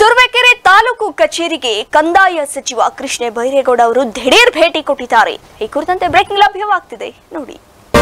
ತುರುವೇಕೆರೆ ತಾಲೂಕು ಕಚೇರಿಗೆ ಕಂದಾಯ ಸಚಿವ ಕೃಷ್ಣ ಬೈರೇಗೌಡ ಅವರು ದಿಢೀರ್ ಭೇಟಿ ಕೊಟ್ಟಿದ್ದಾರೆ ಈ ಕುರಿತಂತೆ ಬ್ರೇಕಿಂಗ್ ಲಭ್ಯವಾಗ್ತಿದೆ ನೋಡಿ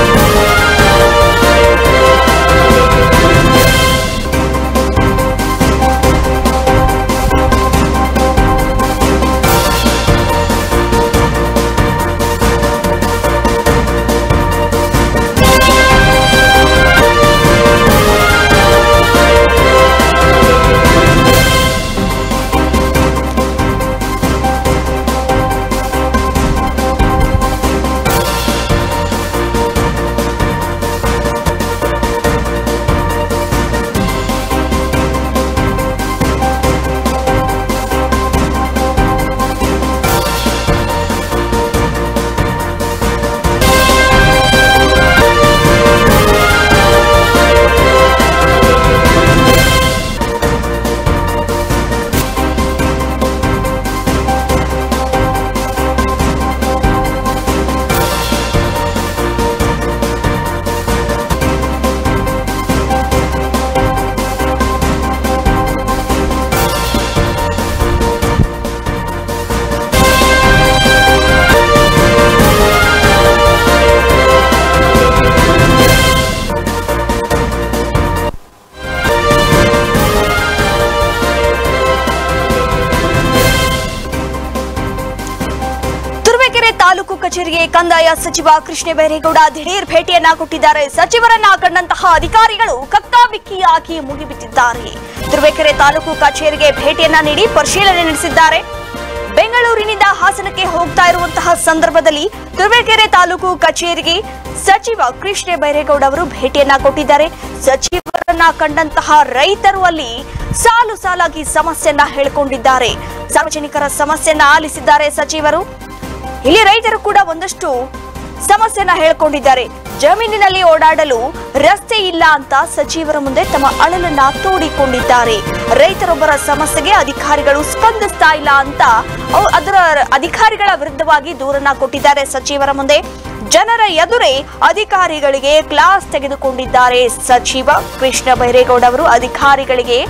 ತುರುವೇಕೆರೆ ತಾಲೂಕು ಕಚೇರಿಗೆ ಕಂದಾಯ ಸಚಿವ ಕೃಷ್ಣ ಬೈರೇಗೌಡ ದಿಢೀರ್ ಭೇಟಿಯನ್ನ ಕೊಟ್ಟಿದ್ದಾರೆ ಸಚಿವರನ್ನ ಕಂಡಂತಹ ಅಧಿಕಾರಿಗಳು ಕಕ್ಕಾಬಿಕ್ಕಿಯಾಗಿ ಮುಗಿಬಿದ್ದಿದ್ದಾರೆ ತುರುವೇಕೆರೆ ತಾಲೂಕು ಕಚೇರಿಗೆ ಭೇಟಿಯನ್ನ ನೀಡಿ ಪರಿಶೀಲನೆ ನಡೆಸಿದ್ದಾರೆ ಬೆಂಗಳೂರಿನಿಂದ ಹಾಸನಕ್ಕೆ ಹೋಗ್ತಾ ಇರುವಂತಹ ಸಂದರ್ಭದಲ್ಲಿ ತುರುವೇಕೆರೆ ತಾಲೂಕು ಕಚೇರಿಗೆ ಸಚಿವ ಕೃಷ್ಣ ಬೈರೇಗೌಡ ಅವರು ಭೇಟಿಯನ್ನ ಕೊಟ್ಟಿದ್ದಾರೆ ಸಚಿವರನ್ನ ಕಂಡಂತಹ ರೈತರು ಅಲ್ಲಿ ಸಾಲು ಸಾಲಾಗಿ ಸಮಸ್ಯೆಯನ್ನ ಹೇಳಿಕೊಂಡಿದ್ದಾರೆ ಸಾರ್ವಜನಿಕರ ಸಮಸ್ಯೆಯನ್ನ ಆಲಿಸಿದ್ದಾರೆ ಸಚಿವರು ಇಲ್ಲಿ ರೈತರು ಕೂಡ ಒಂದಷ್ಟು ಸಮಸ್ಯೆನ ಹೇಳ್ಕೊಂಡಿದ್ದಾರೆ ಜಮೀನಿನಲ್ಲಿ ಓಡಾಡಲು ರಸ್ತೆ ಇಲ್ಲ ಅಂತ ಸಚಿವರ ಮುಂದೆ ತಮ್ಮ ಅಳಲನ್ನ ತೋಡಿಕೊಂಡಿದ್ದಾರೆ ರೈತರೊಬ್ಬರ ಸಮಸ್ಯೆಗೆ ಅಧಿಕಾರಿಗಳು ಸ್ಪಂದಿಸ್ತಾ ಇಲ್ಲ ಅಂತ ಅವ್- ಅದರ ಅಧಿಕಾರಿಗಳ ವಿರುದ್ಧವಾಗಿ ದೂರನ್ನ ಕೊಟ್ಟಿದ್ದಾರೆ ಸಚಿವರ ಮುಂದೆ ಜನರ ಎದುರೇ ಅಧಿಕಾರಿಗಳಿಗೆ ಕ್ಲಾಸ್ ತೆಗೆದುಕೊಂಡಿದ್ದಾರೆ ಸಚಿವ ಕೃಷ್ಣ ಬೈರೇಗೌಡ ಅವರು ಅಧಿಕಾರಿಗಳಿಗೆ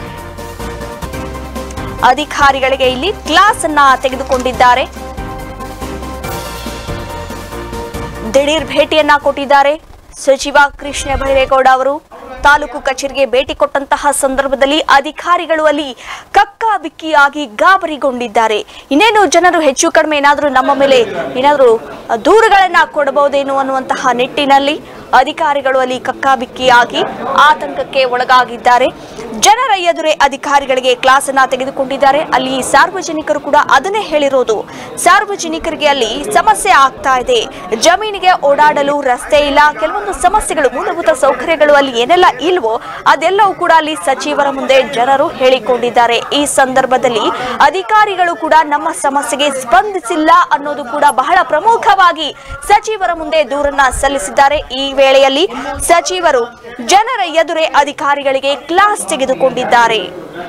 ಅಧಿಕಾರಿಗಳಿಗೆ ಇಲ್ಲಿ ಕ್ಲಾಸ್ ಅನ್ನ ತೆಗೆದುಕೊಂಡಿದ್ದಾರೆ ದಿಢೀರ್ ಭೇಟಿಯನ್ನ ಕೊಟ್ಟಿದ್ದಾರೆ ಸಚಿವ ಕೃಷ್ಣ ಬೈರೇಗೌಡ ಅವರು ತಾಲೂಕು ಕಚೇರಿಗೆ ಭೇಟಿ ಕೊಟ್ಟಂತಹ ಸಂದರ್ಭದಲ್ಲಿ ಅಧಿಕಾರಿಗಳು ಅಲ್ಲಿ ಕಕ್ಕಾಬಿಕ್ಕಿಯಾಗಿ ಗಾಬರಿಗೊಂಡಿದ್ದಾರೆ ಇನ್ನೇನು ಜನರು ಹೆಚ್ಚು ಕಡಿಮೆ ಏನಾದರೂ ನಮ್ಮ ಮೇಲೆ ಏನಾದರೂ ದೂರುಗಳನ್ನ ಕೊಡಬಹುದೇನೋ ಅನ್ನುವಂತಹ ನಿಟ್ಟಿನಲ್ಲಿ ಅಧಿಕಾರಿಗಳು ಅಲ್ಲಿ ಕಕ್ಕಾಬಿಕ್ಕಿಯಾಗಿ ಆತಂಕಕ್ಕೆ ಒಳಗಾಗಿದ್ದಾರೆ ಜನರ ಎದುರೇ ಅಧಿಕಾರಿಗಳಿಗೆ ಕ್ಲಾಸ್ ಅನ್ನ ತೆಗೆದುಕೊಂಡಿದ್ದಾರೆ ಅಲ್ಲಿ ಸಾರ್ವಜನಿಕರು ಕೂಡ ಅದನ್ನೇ ಹೇಳಿರೋದು ಸಾರ್ವಜನಿಕರಿಗೆ ಅಲ್ಲಿ ಸಮಸ್ಯೆ ಆಗ್ತಾ ಇದೆ ಜಮೀನಿಗೆ ಓಡಾಡಲು ರಸ್ತೆ ಇಲ್ಲ ಕೆಲವೊಂದು ಸಮಸ್ಯೆಗಳು ಮೂಲಭೂತ ಸೌಕರ್ಯಗಳು ಅಲ್ಲಿ ಏನೆಲ್ಲ ಇಲ್ವೋ ಅದೆಲ್ಲವೂ ಕೂಡ ಅಲ್ಲಿ ಸಚಿವರ ಮುಂದೆ ಜನರು ಹೇಳಿಕೊಂಡಿದ್ದಾರೆ ಈ ಸಂದರ್ಭದಲ್ಲಿ ಅಧಿಕಾರಿಗಳು ಕೂಡ ನಮ್ಮ ಸಮಸ್ಯೆಗೆ ಸ್ಪಂದಿಸಿಲ್ಲ ಅನ್ನೋದು ಕೂಡ ಬಹಳ ಪ್ರಮುಖವಾಗಿ ಸಚಿವರ ಮುಂದೆ ದೂರನ್ನ ಸಲ್ಲಿಸಿದ್ದಾರೆ ಈ ವೇಳೆಯಲ್ಲಿ ಸಚಿವರು ಜನರ ಎದುರೇ ಅಧಿಕಾರಿಗಳಿಗೆ ಕ್ಲಾಸ್ ತೆಗೆದುಕೊಂಡಿದ್ದಾರೆ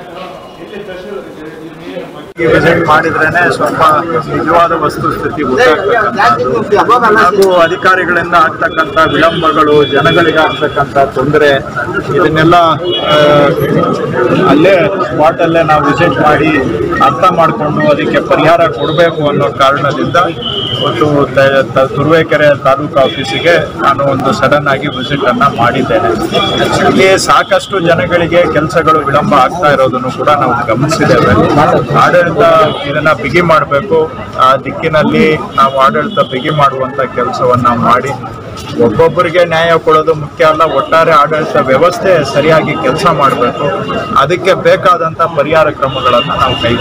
ವಿಸಿಟ್ ಮಾಡಿದ್ರೇನೆ ಸ್ವಲ್ಪ ನಿಜವಾದ ವಸ್ತುಸ್ಥಿತಿ ಗೊತ್ತಾಗ್ತದೆ ಹಾಗೂ ಅಧಿಕಾರಿಗಳಿಂದ ಆಗ್ತಕ್ಕಂಥ ವಿಳಂಬಗಳು ಜನಗಳಿಗೆ ಆಗ್ತಕ್ಕಂಥ ತೊಂದರೆ ಇದನ್ನೆಲ್ಲ ಆ, ಅಲ್ಲೇ ಸ್ಪಾಟಲ್ಲೇ ನಾವು ವಿಸಿಟ್ ಮಾಡಿ ಅರ್ಥ ಮಾಡಿಕೊಂಡು ಅದಕ್ಕೆ ಪರಿಹಾರ ಕೊಡಬೇಕು ಅನ್ನೋ ಕಾರಣದಿಂದ ಇವತ್ತು ತ- ತ- ತುರುವೇಕೆರೆ ತಾಲೂಕು ಆಫೀಸಿಗೆ ನಾನು ಒಂದು ಸಡನ್ ಆಗಿ ವಿಸಿಟ್ ಅನ್ನ ಮಾಡಿದ್ದೇನೆ ಇಲ್ಲಿ ಸಾಕಷ್ಟು ಜನಗಳಿಗೆ ಕೆಲಸಗಳು ವಿಳಂಬ ಆಗ್ತಾ ಇರೋದನ್ನು ಕೂಡ ನಾವು ಗಮನಿಸಿದ್ದೇವೆ ಆಡಳಿತ ಇದನ್ನ ಬಿಗಿ ಮಾಡಬೇಕು ಆ ದಿಕ್ಕಿನಲ್ಲಿ ನಾವು ಆಡಳಿತ ಬಿಗಿ ಮಾಡುವಂತ ಕೆಲಸವನ್ನ ಮಾಡಿ ಒಬ್ಬೊಬ್ಬರಿಗೆ ನ್ಯಾಯ ಕೊಡೋದು ಮುಖ್ಯ ಅಲ್ಲ ಒಟ್ಟಾರೆ ಆಡಳಿತ ವ್ಯವಸ್ಥೆ ಸರಿಯಾಗಿ ಕೆಲಸ ಮಾಡಬೇಕು ಅದಕ್ಕೆ ಬೇಕಾದಂತ ಪರಿಹಾರ ಕ್ರಮಗಳನ್ನು ನಾವು ಕೈಗೊಳ್ಳ